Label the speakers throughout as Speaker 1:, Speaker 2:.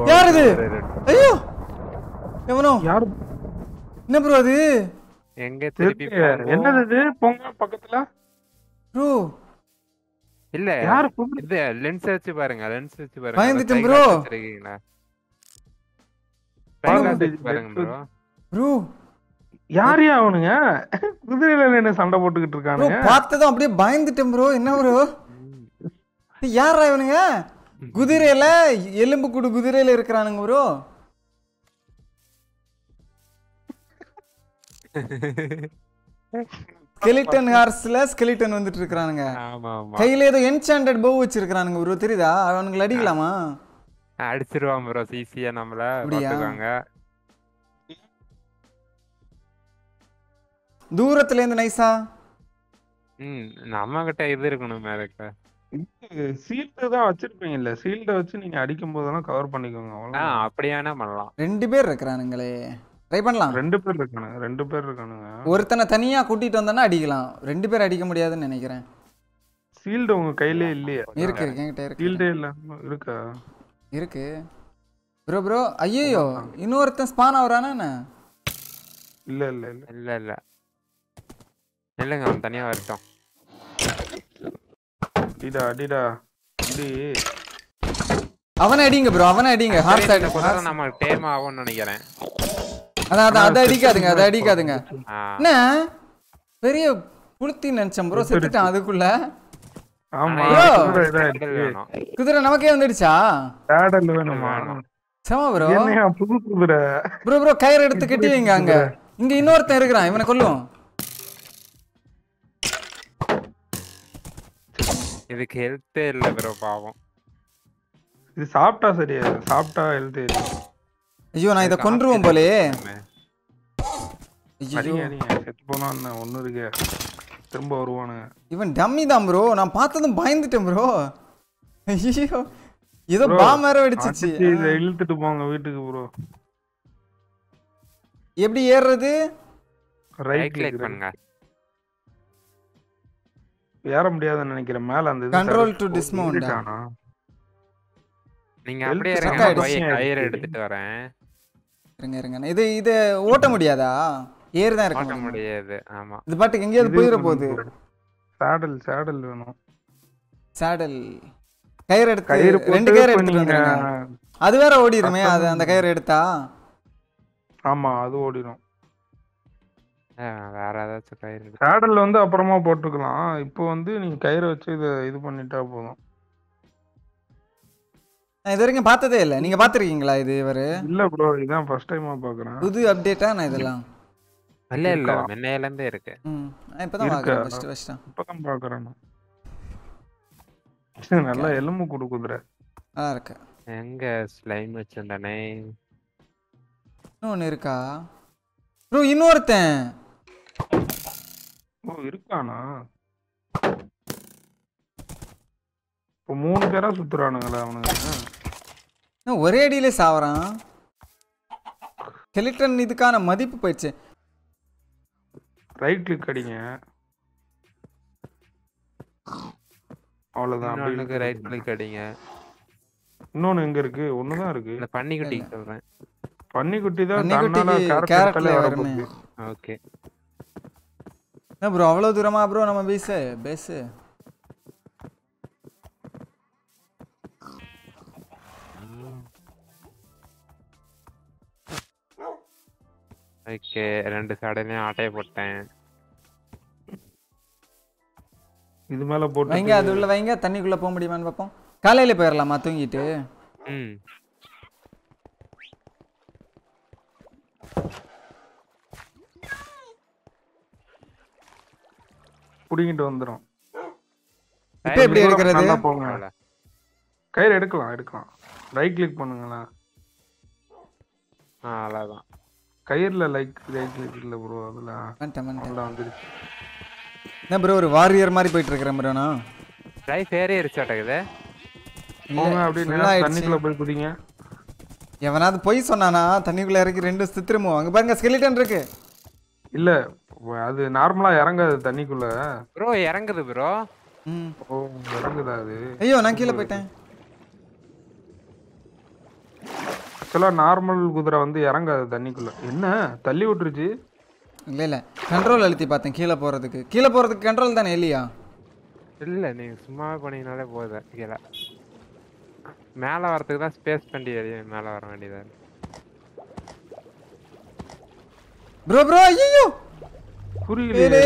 Speaker 1: யார் இது ஐயோ எவனோ
Speaker 2: யாரு
Speaker 1: என்ன ப்ரோ அது
Speaker 3: எங்க திருப்பி
Speaker 2: தெரியல. என்னது இது போங்க பக்கத்துல
Speaker 1: ப்ரோ
Speaker 3: இல்ல
Speaker 2: யாரு கூப்பிடு-
Speaker 3: இது லென்ஸ் வச்சு பாருங்க லென்ஸ் வச்சு பாருங்க
Speaker 1: பயந்துட்டேன்
Speaker 3: அந்த
Speaker 1: bro.
Speaker 3: spyglass வச்சிருக்கீங்களா? spyglass வச்சு பாருங்க ப்ரோ
Speaker 1: ப்ரோ
Speaker 2: யாரையா அவனுங்க குதிரையில என்ன சண்டை போட்டுக்கிட்டு
Speaker 1: ப்ரோ
Speaker 2: இருக்கானுங்க
Speaker 1: பார்த்ததும் அப்படியே பயந்துட்டேன் ப்ரோ என்ன ப்ரோ யாரா இவனுங்க குதிரையில எலும்பு கூடு குதிரையில இருக்கிறானுங்க ப்ரோ ஸ்கெலிட்டன் ஹார்ஸ்ல ஸ்கெலிட்டன் வந்துட்டு இருக்கானுங்க
Speaker 3: ஆமா ஆமா
Speaker 1: கையில ஏதோ என்சாண்டட் போ வச்சிருக்கானுங்க ப்ரோ தெரியுதா அவனுங்களை அடிக்கலாமா
Speaker 3: அடிச்சிருவான் ப்ரோ சிசியா நம்மள
Speaker 1: அப்படியா?
Speaker 3: பாத்துக்காங்க
Speaker 1: தூரத்துல இருந்து நைஸா
Speaker 3: ம் நம்ம கிட்ட இது இருக்கணும் மேலக்க
Speaker 2: சீல்டு தான் வச்சிருப்பீங்கல்ல சீல்ட வச்சு நீங்க அடிக்கும் போதெல்லாம் கவர் பண்ணிக்கோங்க
Speaker 3: ஆ
Speaker 2: அவ்வளவுதான்
Speaker 3: அப்படி வேணா பண்ணலாம்
Speaker 1: ரெண்டு பேர் இருக்கிறானுங்களே ட்ரை பண்ணலாம்
Speaker 2: ரெண்டு பேர் இருக்கானுங்க ரெண்டு பேர் இருக்கானுங்க
Speaker 1: ஒருத்தனை தனியா கூட்டிட்டு வந்தோன்னா அடிக்கலாம் ரெண்டு பேர் அடிக்க முடியாதுன்னு நினைக்கிறேன்
Speaker 2: சீல்டு உங்க கையிலே இல்லையா
Speaker 1: இருக்கு இருக்கு என்கிட்ட இருக்கு
Speaker 2: சீல்டே இல்ல இருக்கா
Speaker 1: இருக்கு ப்ரோ ப்ரோ ஐயோ இன்னொருத்தன் ஸ்பான் ஆகுறானா என்ன
Speaker 2: இல்ல இல்ல இல்ல
Speaker 3: இல்ல இல்ல இல்லைங்க அவன் தனியா வரட்டும்
Speaker 2: அடிடா அடிடா அடி
Speaker 1: அவனை அடிங்க ப்ரோ அவனை அடிங்க ஹார்ஸ்
Speaker 3: இந்த குதிரை நம்ம டேம் ஆகும்னு நினைக்கிறேன்
Speaker 1: அதான் அதான் அதை அடிக்காதுங்க அதை அடிக்காதுங்க
Speaker 3: ஆ,
Speaker 1: என்ன பெரிய புளுத்தி நினைச்சேன் ப்ரோ செத்துட்டான் அதுக்குள்ள
Speaker 2: ஆமா
Speaker 3: ஆனா
Speaker 2: குதிரை
Speaker 3: எனக்கு
Speaker 2: இதாயிடுச்சு.
Speaker 3: pedal வேணும்
Speaker 1: குதிரை நமக்கே வந்துடுச்சா
Speaker 2: பேடல் வேணுமா
Speaker 1: செம ப்ரோ
Speaker 2: என்னையா புது குதிரை
Speaker 1: ப்ரோ ப்ரோ கயிறு எடுத்து கட்டி வைங்க அங்க இங்க இன்னொருத்தன் இருக்கிறான் இவனை கொல்லும்
Speaker 3: இதுக்கு ஹெல்த்தே இல்ல ப்ரோ பாவம்
Speaker 2: இது சாப்பிட்டா சரியா சாப்பிட்டா ஹெல்த்
Speaker 1: ஐயோ நான் இதை கொன்றுவோம் போலே ஐயோ
Speaker 2: அடிங்க அடிங்க செத்து போனா என்ன ஒண்ணு இருக்கே திரும்ப வருவானுங்க
Speaker 1: இவன் டம்மி தான் ப்ரோ நான் பார்த்ததும் பயந்துட்டேன் ப்ரோ ஐயோ ஏதோ பாம் வேற வெடிச்சிச்சு
Speaker 2: அடிச்சு இதை இழுத்துட்டு போங்க வீட்டுக்கு ப்ரோ
Speaker 1: எப்படி ஏறுறது
Speaker 2: ரைட்
Speaker 3: ரைட் கிளிக் பண்ணுங்க
Speaker 2: ஏற முடியாதுன்னு நினைக்கிறேன் மேல அந்த இது
Speaker 1: Control
Speaker 2: சரி-
Speaker 1: to
Speaker 2: ஓ,
Speaker 1: dismount.
Speaker 2: ஏறிட்டானா?
Speaker 3: நீங்க
Speaker 2: Health
Speaker 3: அப்படியே
Speaker 2: stuck
Speaker 3: இருங்க நான் போய்
Speaker 2: ஆயிடுச்சு.
Speaker 3: கயிறு எடுத்துட்டு வரேன்
Speaker 1: இருங்க இருங்க இது இது ஓட்ட முடியாதா ஏறு தான் இருக்க
Speaker 3: மாட்ட
Speaker 1: முடியும்
Speaker 3: முடியாது ஆமா
Speaker 1: இது பாட்டுக்கு எங்கேயாவது
Speaker 2: இது
Speaker 1: போயிட
Speaker 2: வேணும்
Speaker 1: போகுது
Speaker 2: bro. சேடல் சேடல் வேணும்
Speaker 1: சேடல் கயிறு எடுத்து
Speaker 2: கயிறு
Speaker 1: ரெண்டு
Speaker 2: போட்டு
Speaker 1: கயிறு
Speaker 2: இப்ப
Speaker 1: எடுத்துட்டு
Speaker 2: நீங்க
Speaker 1: வந்துருங்க அது வேற ஓடிடுமே அது அந்த கயிறு எடுத்தா
Speaker 2: ஆமா அது ஓடிடும்
Speaker 3: ஆ, வேற ஏதாச்சும் கயிறு எடுத்து
Speaker 2: சேடல் வந்து அப்புறமா போட்டுக்கலாம் இப்போ வந்து நீங்க கயிறை வச்சு இதை இது பண்ணிட்டா போதும்
Speaker 1: நான் இது வரைக்கும் பார்த்ததே இல்லை நீங்க பார்த்துருக்கீங்களா இது இவரு
Speaker 2: இல்ல ப்ரோ இதான் ஃபர்ஸ்ட் டைமா பாக்குறேன்
Speaker 1: புது அப்டேட்டா நான் இதெல்லாம்
Speaker 3: இல்ல இல்ல
Speaker 2: இருக்கா?
Speaker 3: முன்னையில இருந்தே இருக்கு
Speaker 1: ம் நான் இப்பதான்
Speaker 2: இருக்கா?
Speaker 1: பார்க்குறேன் ஃபர்ஸ்ட் ஃபர்ஸ்ட்
Speaker 2: இப்பதான் பாக்குறேன் நான். நல்லா எலும்பு கொடுக்குதுற
Speaker 1: நல்லா இருக்கு
Speaker 3: எங்க ஸ்லைம் வச்சிருந்தானே
Speaker 1: இன்னொன்று இருக்கா ப்ரோ இன்னொருத்தன்
Speaker 2: ஓ இருக்கானா இப்போ மூணு பேரா சுத்துறானுங்களா அவனுங்க
Speaker 1: இன்னும் ஒரே அடியிலே சாவறான் ஸ்கெலிட்டன் இதுக்கான மதிப்பு போயிடுச்சு
Speaker 2: ரைட் கிளிக் அடிங்க அவ்வளவுதான் அப்படி
Speaker 3: இன்னொன்னுக்கு ரைட் கிளிக் அடிங்க
Speaker 2: இன்னொன்னு எங்க இருக்கு ஒண்ணுதான் இருக்கு
Speaker 3: இந்த பன்னிக்குட்டி சொல்றேன்
Speaker 2: பன்னிக்குட்டி தான்
Speaker 1: பன்னிக்குட்டிக்கு
Speaker 2: தன்னால
Speaker 1: carrotல
Speaker 2: கேரக்டர்ல
Speaker 1: வருமே.
Speaker 2: வரப்போகுது
Speaker 3: ஓகே
Speaker 1: என்ன ப்ரோ அவ்வளோ தூரமா ப்ரோ நம்ம பேசு பேசு
Speaker 3: ஓகே ரெண்டு சடையிலையும் ஆட்டைய போட்டேன்
Speaker 2: இது மேல போட்டு
Speaker 1: வைங்க அது உள்ள வைங்க தண்ணிக்குள்ள போக முடியுமான்னு பார்ப்போம் காலையில போயிடலாமா தூங்கிட்டு
Speaker 3: ம்
Speaker 2: புடிங்கிட்டு வந்துரும்
Speaker 1: இப்போ எப்படி எடுக்கிறது
Speaker 2: நல்லா போங்க
Speaker 3: அவ்வளோ.
Speaker 2: கயிறு எடுக்கலாம் எடுக்கலாம் ரைட் கிளிக் பண்ணுங்களேன்
Speaker 3: ஆ அவ்வளோதான்
Speaker 2: கயிறுல லைக் ரைட் கிளிக் இல்ல ப்ரோ அதுல
Speaker 1: வந்துட்டேன் வந்துட்டேன்
Speaker 2: நல்லா வந்துருச்சு
Speaker 1: என்ன ப்ரோ ஒரு வாரியர் மாதிரி போயிட்டு இருக்கிறேன் ப்ரோ நான்
Speaker 3: லைஃப் ஏறிடுச்சாட்டக்குது
Speaker 2: போங்க அப்படியே
Speaker 1: full
Speaker 2: நேரா
Speaker 1: ஆயிடுச்சு.
Speaker 2: தண்ணிக்குள்ள போய் குதிங்க
Speaker 1: எவனாவது பொய் சொன்னானா தண்ணிக்குள்ள இறக்கி ரெண்டு சித்திரமோ அங்க பாருங்க ஸ்கெலிட்டன் இருக்கு
Speaker 2: இல்ல அது நார்மலா இறங்காது தண்ணிக்குள்ள
Speaker 3: ப்ரோ இறங்குது ப்ரோ
Speaker 1: ம்
Speaker 2: ஓ இறங்குதா அது
Speaker 1: ஐயோ நான் கீழே போயிட்டேன்
Speaker 2: ஆக்சுவலா நார்மல் குதிரை வந்து இறங்காது தண்ணிக்குள்ள என்ன தள்ளி விட்டுருச்சு
Speaker 1: இல்லை இல்லை கண்ட்ரோல் அழுத்தி பார்த்தேன் கீழே போகிறதுக்கு கீழே போகிறதுக்கு கண்ட்ரோல் தானே இல்லையா
Speaker 3: இல்ல நீங்க சும்மாவே போனீங்கனாலே போகுது கீழே மேல வரதுக்கு தான் ஸ்பேஸ் பண்ணி எறியும் மேல வர வேண்டியதா இருக்கு.
Speaker 1: ப்ரோ ப்ரோ ஐயோ
Speaker 2: புரியல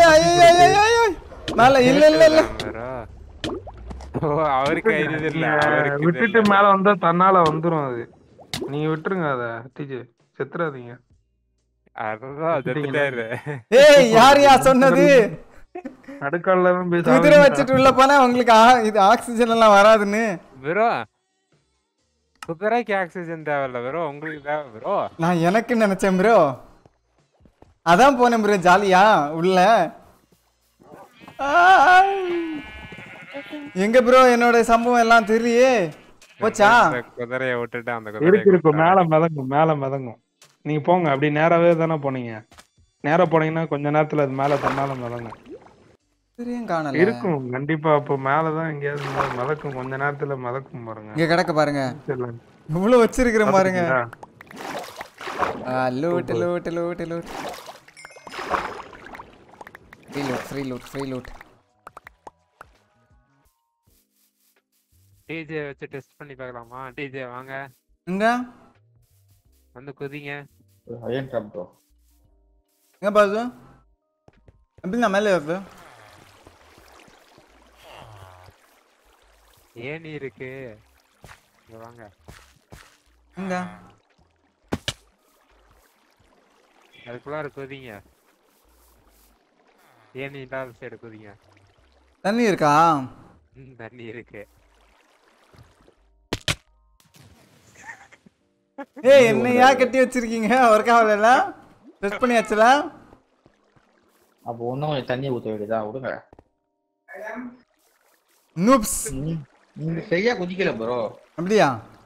Speaker 1: மேல இல்ல இல்ல இல்ல
Speaker 3: bro. ஓ அவருக்கு ஐடியா இல்ல அவருக்கு இது
Speaker 2: விட்டுட்டு
Speaker 3: இல்ல.
Speaker 2: மேல வந்தா தன்னால வந்துரும் அது நீங்க விட்டுருங்க அத டிஜே செத்துறாதீங்க
Speaker 3: அதான் செத்துட்டாரு
Speaker 1: ஏய் யார் யா சொன்னது
Speaker 2: நடுக்கால போய்
Speaker 1: குதிரை
Speaker 2: சாவுங்க.
Speaker 1: வச்சுட்டு உள்ள போனா உங்களுக்கு ஆ- இது ஆக்சிஜன் எல்லாம் வராதுன்னு
Speaker 3: ப்ரோ குதிரைக்கு ஆக்சிஜன் தேவையில்ல ப்ரோ உங்களுக்கு தேவை ப்ரோ
Speaker 1: நான் எனக்கு நினைச்சேன் ப்ரோ அதான் போனேன் ப்ரோ ஜாலியா உள்ள ஆ! எங்க ப்ரோ என்னோட சம்பவம் எல்லாம் தெரியலையே போச்சா
Speaker 3: அந்த குதிரையை விட்டுட்டு அந்த
Speaker 2: இருக்கு
Speaker 3: குதிரையை
Speaker 2: இருக்கு மேல மிதங்கும் மேல மிதங்கும் நீங்க போங்க அப்படி நேராவே தானே போனீங்க நேரா போனீங்கன்னா கொஞ்ச நேரத்துல அது மேல தன்னால மிதங்கும்
Speaker 1: தெரியும் காணல
Speaker 2: இருக்கும் கண்டிப்பா அப்போ மேலதான் எங்கேயாவது மி- மிதக்கும் கொஞ்ச நேரத்துல மிதக்கும் பாருங்க
Speaker 1: இங்க கிடக்க பாருங்க
Speaker 2: சரி,
Speaker 1: இவ்வளவு வச்சிருக்கிறேன் பாருங்க
Speaker 2: பாத்துட்டீங்களா?
Speaker 1: ஆ, loot loot loot loot free loot free loot free loot
Speaker 3: DJ வச்சு டெஸ்ட் பண்ணி பார்க்கலாமா டிஜே வாங்க
Speaker 1: எங்க
Speaker 3: வந்து குதிங்க
Speaker 4: அயன் ட்ராப் ப்ரோ
Speaker 1: எங்க பாசு எப்படி நான் மேலே வருது
Speaker 3: ஏணி இருக்கு இங்க வாங்க
Speaker 1: எங்க
Speaker 3: அதுக்குள்ளார குதிங்க ஏணி இல்லாத சைடு குதிங்க
Speaker 1: தண்ணி இருக்கா
Speaker 3: ம், தண்ணி இருக்கு
Speaker 1: ஏய் என்னையா கட்டி வச்சிருக்கீங்க ஒர்க் ஆகல டெஸ்ட் பண்ணியாச்சுல
Speaker 4: அப்போ இன்னும் கொஞ்சம் தண்ணி ஊற்ற வேண்டியதா விடுங்க
Speaker 1: நூப்ஸ்
Speaker 4: நீ- நீங்க சரியா குதிக்கல ப்ரோ
Speaker 1: அப்படியா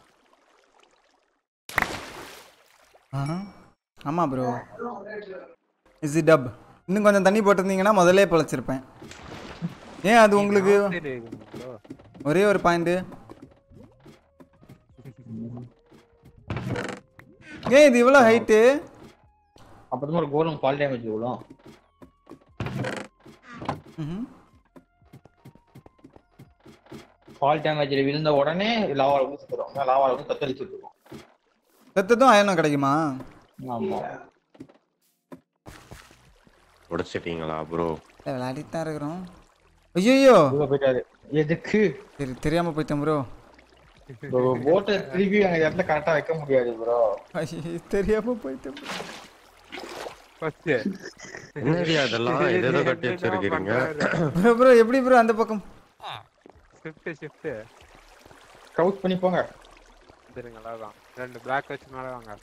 Speaker 1: ஆஹா. ஆமா ப்ரோ இஸ் இட் டப் இன்னும் கொஞ்சம் தண்ணி போட்டிருந்தீங்கன்னா முதல்லே பொழைச்சிருப்பேன் ஏன் அது உங்களுக்கு
Speaker 3: சரி, bro.
Speaker 1: ஒரே ஒரு பாயிண்ட் ஏன் இது இவ்வளோ ஹைட்டு
Speaker 4: அப்புறமா ஒரு கோலம் ஃபால் டேமேஜ் விழும் ஃபால் டேமேஜ்ல விழுந்த உடனே லாவால வந்து சுத்துறோம் லாவால வந்து தத்தளிச்சுட்டு இருக்கோம்
Speaker 1: செத்ததும் அயனம் கிடைக்குமா
Speaker 4: ஆமா
Speaker 5: உடைச்சிட்டீங்களா ப்ரோ
Speaker 1: இல்லை விளையாடிட்டு தான் இருக்கிறோம் ஐயோ
Speaker 4: உள்ள போயிட்டாரு எதுக்கு
Speaker 1: சரி தெரியாம போயிட்டேன் ப்ரோ
Speaker 4: போட்டை திருப்பி அந்த இடத்துல கரெக்டா வைக்க முடியாது ப்ரோ
Speaker 1: தெரியாம போயிட்டேன் bro.
Speaker 3: First.
Speaker 5: என்னடி அதெல்லாம் எதோ கட்டி வச்சிருக்கீங்க
Speaker 1: ப்ரோ ப்ரோ எப்படி ப்ரோ அந்த பக்கம்
Speaker 3: Shift, shift.
Speaker 4: க்ரௌச் பண்ணி போங்க
Speaker 3: வந்துருங்களா தான் ரெண்டு பிளாக் வச்சு மேல வாங்க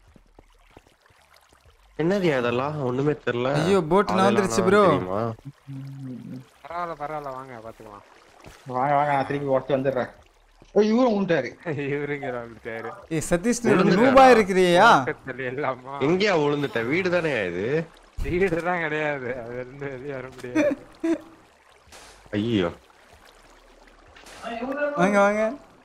Speaker 5: என்னடி அதெல்லாம் ஒண்ணுமே தெரியல
Speaker 1: ஐயோ, boat
Speaker 5: அதெல்லாம்
Speaker 1: நகர்ந்துருச்சு
Speaker 5: நான்
Speaker 1: bro.
Speaker 5: தெரியுமா?
Speaker 3: பரவாயில்ல பரவாயில்ல வாங்க பாத்துக்கலாம்
Speaker 4: வாங்க வாங்க நான் திருப்பி உடச்சு வந்துடுறேன் ஓ இவரும் உண்டாரு
Speaker 3: இவருங்க வந்துட்டாரு
Speaker 1: ஏய் சதீஷ் நீ
Speaker 5: விழுந்துட்டாரா?
Speaker 1: ரூபா இருக்கிறியா
Speaker 3: பக்கத்துல எல்லாமா
Speaker 5: எங்கேயா விழுந்துட்ட வீடு தானே இது
Speaker 3: வீடு தான் கிடையாது அது இருந்து வெளியே வர முடியாது
Speaker 5: ஐயோ
Speaker 1: வாங்க வாங்க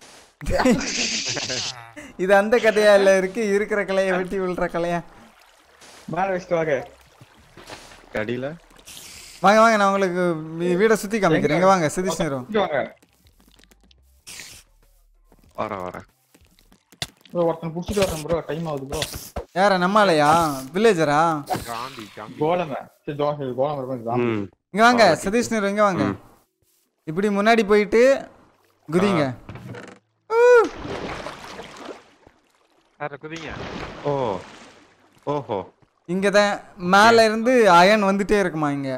Speaker 1: இது அந்த கதையா இல்ல இருக்கு இருக்கிற கலையை வெட்டி விழுற கலையா
Speaker 4: மேல வச்சுட்டு வாங்க
Speaker 5: கடியில
Speaker 1: வாங்க வாங்க நான் உங்களுக்கு வீ- வீடை சுத்தி காமிக்கிறேன் இங்க வாங்க சதீஷ் நேரம்
Speaker 4: இங்க வாங்க
Speaker 5: வர வர
Speaker 4: ப்ரோ ஒருத்தன் புடிச்சிட்டு வரேன் ப்ரோ டைம் ஆகுது ப்ரோ
Speaker 1: யாரா நம்மாலையா வில்லேஜரா
Speaker 3: காந்தி காந்தி
Speaker 4: கோலம சரி தோசை கோலம் இருக்கும்
Speaker 5: ம்
Speaker 1: இங்க வாங்க சதீஷ் நேரம் இங்க வாங்க இப்படி முன்னாடி போயிட்டு குதிங்க
Speaker 3: சார் குதிங்க
Speaker 5: ஓ ஓஹோ
Speaker 1: இங்க தான் மேல இருந்து அயன் வந்துட்டே இருக்குமா இங்க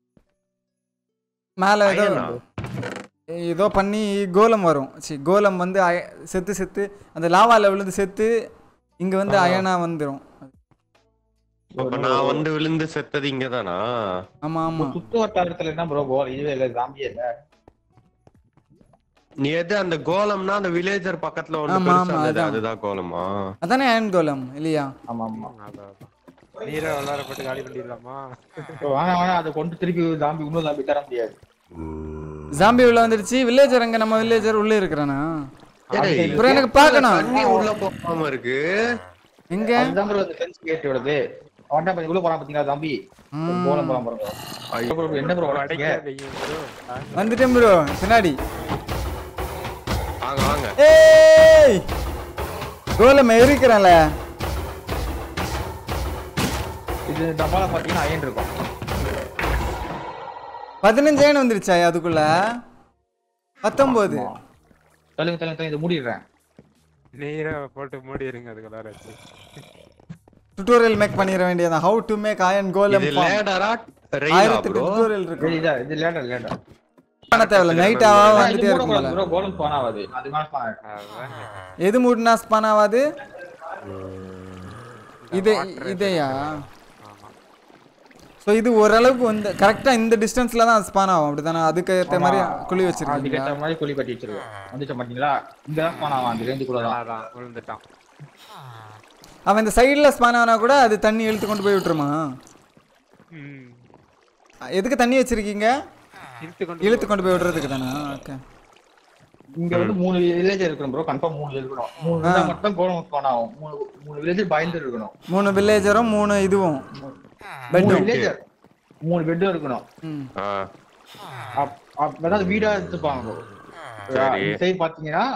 Speaker 1: மேல ஏதோ
Speaker 5: அயனா?
Speaker 1: ஏதோ பண்ணி கோலம் வரும் சி கோலம் வந்து அய- செத்து செத்து அந்த லாவால விழுந்து செத்து இங்க வந்து அயனா வந்துரும்
Speaker 5: அப்ப நான் வந்து விழுந்து செத்தது இங்கதானா
Speaker 1: ஆமா ஆமா
Speaker 4: சுத்து வட்டாரத்துல என்ன ப்ரோ கோலம் இதுவே இல்ல ஜாம்பியே இல்ல
Speaker 5: நீ எது அந்த கோலம்னா அந்த வில்லேஜர் பக்கத்துல ஒண்ணு
Speaker 1: ஆமா,
Speaker 5: பெருசா
Speaker 1: ஆமா,
Speaker 5: இருந்தது,
Speaker 1: அதான்.
Speaker 5: அதுதான் கோலமா
Speaker 1: அதானே அயன் கோலம் இல்லையா
Speaker 4: ஆமா ஆமா
Speaker 3: அதான் அதான். நீரை விளாடப்பட்டு காலி பண்ணிடலாமா
Speaker 4: ப்ரோ, வேணாம் வேணாம் அதை கொண்டு திருப்பி ஜாம்பி இன்னும் ஜாம்பி தர முடியாது
Speaker 1: ஜாம்பி உள்ள வந்துருச்சு வில்லேஜர் அங்க நம்ம வில்லேஜர் உள்ள இருக்கிறானா
Speaker 5: ஏய்,
Speaker 1: அப்புறம் எனக்கு பார்க்கணும்.
Speaker 5: தண்ணி உள்ள போகாம இருக்கு
Speaker 1: எங்க
Speaker 4: அதுதான் bro அந்த fence gate ஓடது. அவன்தான் இப்ப உள்ள போறான் பாத்தீங்களா தம்பி ஒரு கோலம் போறான் பாருங்க
Speaker 5: ஐயோ.
Speaker 4: bro, என்ன ப்ரோ உடைக்க
Speaker 3: அடைக்காதீங்க bro.
Speaker 1: வந்துட்டேன் ப்ரோ பின்னாடி
Speaker 5: வாங்க வாங்க
Speaker 1: ஏய் கோலம் எரிக்கிறேன்ல
Speaker 4: இது டப்பால பாத்தீங்கன்னா அயன் இருக்கும்
Speaker 1: பதினஞ்சாயிரம் வந்துருச்சா அதுக்குள்ள பத்தொன்பது
Speaker 4: தள்ளுங்க தள்ளுங்க தள்ளுங்க இதை மூடிடுறேன்
Speaker 3: நீரை போட்டு மூடிடுங்க அதுக்குள்ளார வச்சு
Speaker 1: டுட்டோரியல் மேக் பண்ணிட வேண்டியதான் ஹவு டு மேக் அயன் கோலம்
Speaker 5: இது லேடரா ரெயிலா
Speaker 1: ஆயிரத்துக்கு
Speaker 5: ப்ரோ
Speaker 1: டுட்டோரியல் இருக்கு
Speaker 4: இது இதா இது லேட்டர் லேட்டர்
Speaker 1: பண்ண தேவையில்ல நைட் ஆவா வந்துட்டே இருக்கும் போல
Speaker 4: ப்ரோ கோலம் ஸ்பான் ஆகாது அது மேல ஸ்பான் ஆகும்
Speaker 3: அதுதான்
Speaker 1: எது மூடினா ஸ்பான் ஆகாது இது இதையா
Speaker 3: ஆமா
Speaker 1: ஸோ இது ஓரளவுக்கு வந்து கரெக்டாக இந்த டிஸ்டன்ஸில் தான் ஸ்பான் ஆகும் அப்படிதானே அதுக்கு ஏற்ற மாதிரி குழி வச்சிருக்கீங்க
Speaker 4: அதுக்கேற்ற மாதிரி குழி கட்டி வச்சிருக்கோம் வந்துச்சு பாத்தீங்களா இங்க தான் ஸ்பான் ஆகும் அந்த ரேஞ்சுக்குள்ள தான்
Speaker 3: அதான் விழுந்துட்டான்
Speaker 1: அவன் இந்த சைடில் ஸ்பான் ஆனா கூட அது தண்ணி இழுத்து கொண்டு போய் விட்டுருமா
Speaker 3: ம்
Speaker 1: எதுக்கு தண்ணி வச்சிருக்கீங்க
Speaker 3: இழுத்து கொண்டு
Speaker 1: இழுத்து கொண்டு போய் விடுறதுக்கு தானே ஓகே
Speaker 4: இங்க வந்து மூணு வில்லேஜ் இருக்கணும் ப்ரோ கன்ஃபார்ம் மூணு இருக்கணும் மூணு இருந்தா மட்டும் கோலம் ஸ்பான் ஆகும் மூணு மூணு வில்லேஜ் பயந்து இருக்கணும்
Speaker 1: மூணு வில்லேஜரும் மூணு இதுவும்
Speaker 4: மூணு
Speaker 1: பெட்டும்
Speaker 4: வில்லேஜர் மூணு பெட்டும் இருக்கணும்
Speaker 1: ம்
Speaker 5: ஆ
Speaker 4: அப்- அப்- அதாவது வீடா எடுத்துப்பாங்க
Speaker 5: சரி.
Speaker 4: சைடு பாத்தீங்கன்னா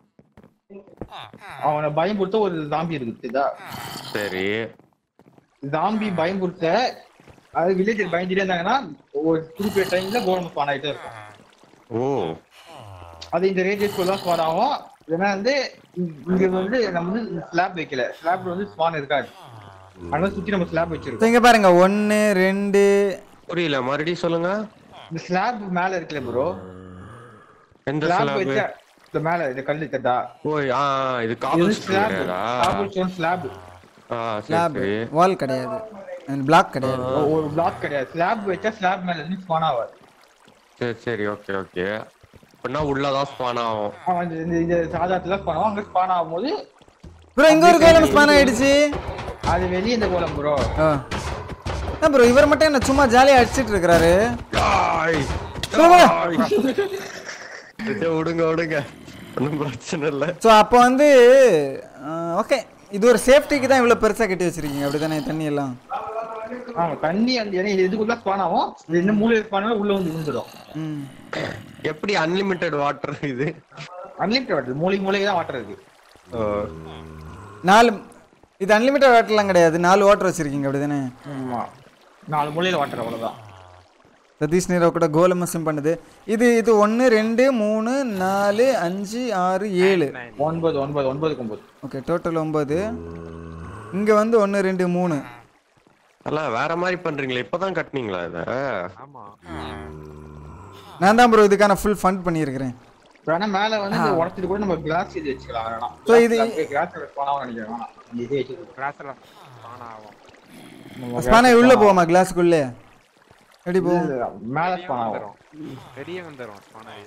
Speaker 4: அவனை பயம்படுத்த ஒரு ஜாம்பி இருக்கு தெரியுதா
Speaker 5: சரி
Speaker 4: ஜாம்பி பயம்படுத்த அது வில்லேஜர் பயந்துட்டே இருந்தாங்கன்னா ஒரு குறிப்பிட்ட டைம்ல கோலம் ஸ்பான் ஆயிட்டே இருக்கும்
Speaker 5: ஓ
Speaker 4: அது இந்த ரேடியஸ் தான் ஸ்பான் ஆகும் ஏன்னா வந்து இங்க- இங்க வந்து நம்ம வந்து ஸ்லாப் வைக்கல ஸ்லாப்ல வந்து ஸ்பான் இருக்காது அதனால சுத்தி நம்ம ஸ்லாப்
Speaker 1: ஸோ
Speaker 4: வச்சிருக்கோம்
Speaker 1: இங்கே பாருங்க ஒன்று ரெண்டு
Speaker 5: புரியல மறுபடியும் சொல்லுங்க
Speaker 4: இந்த ஸ்லாப் மேல இருக்குல்ல ப்ரோ
Speaker 5: எந்த
Speaker 4: ஸ்லாப்
Speaker 5: ஸ்லாப்
Speaker 4: வச்சா இந்த மேல இந்த கல்லு தட்டா
Speaker 5: ஓய் ஆ இது
Speaker 4: இது
Speaker 5: cobble
Speaker 4: slab
Speaker 5: slab
Speaker 4: cobble stone slab
Speaker 5: ஆ சரி
Speaker 1: ஸ்லாப்
Speaker 5: சரி
Speaker 1: வால் கிடையாது பிளாக் கிடையாது
Speaker 4: ஒரு பிளாக் கிடையாது ஸ்லாப் வச்சா ஸ்லாப் மேல இருந்து ஸ்பான் ஆகாது
Speaker 5: சரி சரி ஓகே ஓகே அப்படின்னா உள்ளதான் ஸ்பான் ஆகும்
Speaker 4: அவன் இந்த- இந்த இந்த சாதாத்துல ஸ்பான் ஆகும் அங்க ஸ்பான் ஆகும்போது
Speaker 1: ப்ரோ இங்கே ஒரு கோலம் ஸ்பான் ஆயிடுச்சு
Speaker 4: அது வெளியே இந்த கோலம் ப்ரோ
Speaker 1: ஆ ப்ரோ இவர் மட்டும் என்ன சும்மா ஜாலியாக அடிச்சிட்டு இருக்கிறாரு
Speaker 5: ஆய்.
Speaker 1: bro.
Speaker 5: ஆய். சரி, விடுங்க விடுங்க ஒன்றும் பிரச்சனை இல்லை
Speaker 1: ஸோ அப்போ வந்து ஓகே இது ஒரு சேஃப்டிக்கு தான் இவ்வளோ பெருசாக கட்டி வச்சிருக்கீங்க அப்படிதானே தண்ணி எல்லாம்
Speaker 4: ஆமா தண்ணி அந்த ஏன்னா இது இதுக்குள்ள ஸ்பான் ஆகும் இது என்ன மூலையில ஸ்பான் ஆகும் உள்ள வந்து விழுந்துடும்
Speaker 1: ம்
Speaker 5: எப்படி அன்லிமிட்டெட் வாட்டர் இது
Speaker 4: அன்லிமிட்டட் வாட்டர் மூலிகை மூலிகை தான் வாட்டர் இருக்கு
Speaker 1: நாலு இது அன்லிமிட்டட் வாட்டர்லாம் கிடையாது நாலு வாட்டர் வச்சிருக்கீங்க அப்படிதானே
Speaker 4: ஆமா நாலு மூலையில வாட்டர் அவ்வளவுதான்
Speaker 1: சதீஷ் நீரோ கூட கோலம் சிம் பண்ணுது இது இது ஒன்று ரெண்டு மூணு நாலு அஞ்சு ஆறு ஏழு
Speaker 4: ஒன்பது ஒன்பது ஒன்பதுக்கு ஒன்பது
Speaker 1: ஓகே டோட்டல் ஒம்பது இங்கே வந்து ஒன்று ரெண்டு மூணு
Speaker 5: அல்ல வேற மாதிரி பண்றீங்களே இப்பதான் கட்டுனீங்களா இத
Speaker 3: ஆமா
Speaker 1: நான் தான் ப்ரோ இதுக்கான ஃபுல் ஃபண்ட் பண்ணியிருக்கிறேன்
Speaker 4: வேணா மேல வந்து இந்த உடச்சிட்டு கூட நம்ம கிளாஸ் இது வச்சுக்கலாம் வேணாம்
Speaker 1: So இது-
Speaker 4: கிளாஸ் ஸ்பான் ஆகும் நினைக்கிறேன் வேணாம் இந்த இதே வச்சுக்கலாம்
Speaker 3: கிளாஸ்ல ஆன் ஆகும்
Speaker 4: நம்ம
Speaker 1: ஸ்பானை உள்ளே போமா கிளாஸுக்குள்ளே எப்படி போகும்
Speaker 4: இல்ல, மேல ஸ்பான் ஆகும்
Speaker 3: வந்துரும் வெளியே வந்துரும் ஆனாய்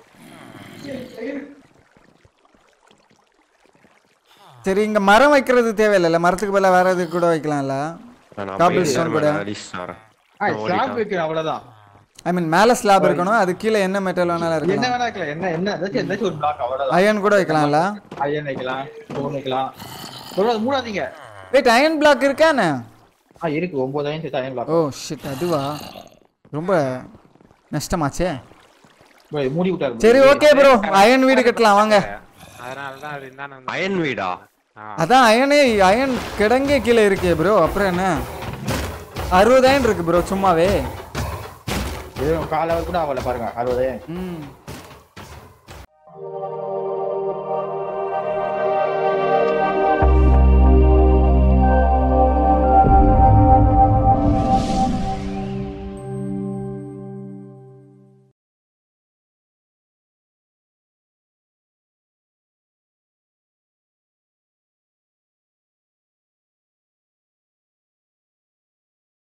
Speaker 1: சரி இங்கே மரம் வைக்கிறது தேவையில்லைல்ல மரத்துக்கு பதிலாக வேற எதுக்கு கூட வைக்கலாம்ல
Speaker 5: நான்
Speaker 1: Cobble
Speaker 5: போய்
Speaker 1: stone கூட.
Speaker 5: அடிச்சுட்டு வரேன்.
Speaker 4: ஆ ஸ்லாப் வைக்கணும் அவ்வளவுதான்
Speaker 1: ஐ மீன் மேலே ஸ்லாப் இருக்கணும் அது கீழே என்ன மெட்டல் வேணாலும்
Speaker 4: என்ன
Speaker 1: இருக்கலாம்
Speaker 4: வேணா வைக்கலாம் என்ன என்ன ஏதாச்சும் ஏதாச்சும் ஒரு பிளாக் அவ்வளவுதான்
Speaker 1: அயன் கூட வைக்கலாம்ல
Speaker 4: ஐயன் வைக்கலாம் ஸ்டோன் வைக்கலாம் bro, அது மூடாதீங்க
Speaker 1: வெயிட் அயன் பிளாக் இருக்கானே
Speaker 4: ஆ இருக்கு ஒன்பது ஐயன் சேர்த்து ஐயன் பிளாக்
Speaker 1: ஓ ஷிட் அதுவா ரொம்ப நஷ்டமாச்சே
Speaker 4: மூடி விட்டாரு
Speaker 1: சரி ஓகே ப்ரோ அயன் வீடு கட்டலாம் வாங்க
Speaker 3: அதனால தான் அது இந்தான
Speaker 5: அயன் வீடா
Speaker 1: அதான் அயனே அயன் கிடங்கே கீழே இருக்கே ப்ரோ அப்புறம் என்ன அறுபதாயிரம் இருக்கு ப்ரோ சும்மாவே
Speaker 4: கால கூட ஆகல பாருங்க அறுபதாயிரம்
Speaker 1: ம்